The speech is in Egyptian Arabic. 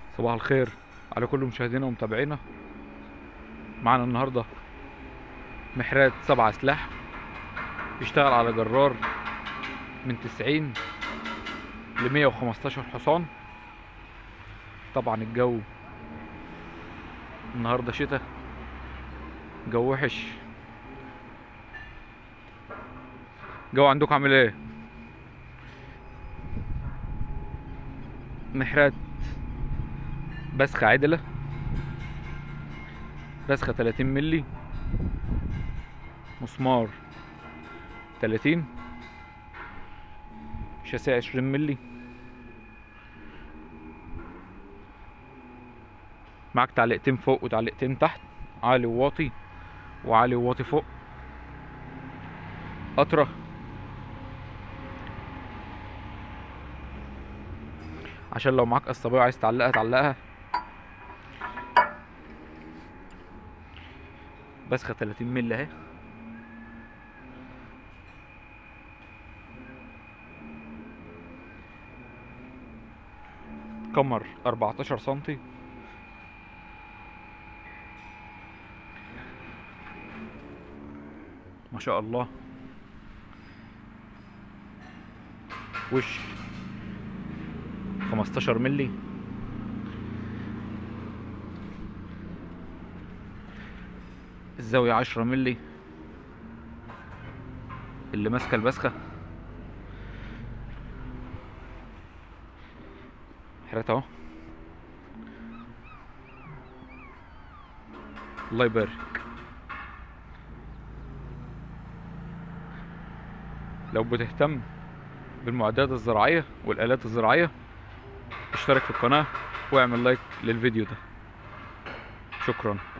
صباح الخير على كل مشاهدينا ومتابعينا معانا النهاردة محرات سبعة سلاح يشتغل على جرار من تسعين لمية وخمستاشر حصان طبعا الجو النهاردة شتاء جو وحش جو عندكم عامل ايه محرات بسخة عدلة بسخة 30 ملي مسمار 30 شاسيه 20 ملي معاك تعليقتين فوق وتعليقتين تحت عالي وواطي وعالي وواطي فوق قطرة عشان لو معاك قصابية وعايز تعلقها تعلقها بسخة 30 مللي اهي كمر 14 سنتي ما شاء الله وش 15 ملي الزاوية 10 ملي اللي ماسكة البسخة حرات اهو الله يبارك لو بتهتم بالمعدات الزراعية والآلات الزراعية اشترك في القناة واعمل لايك للفيديو ده شكرا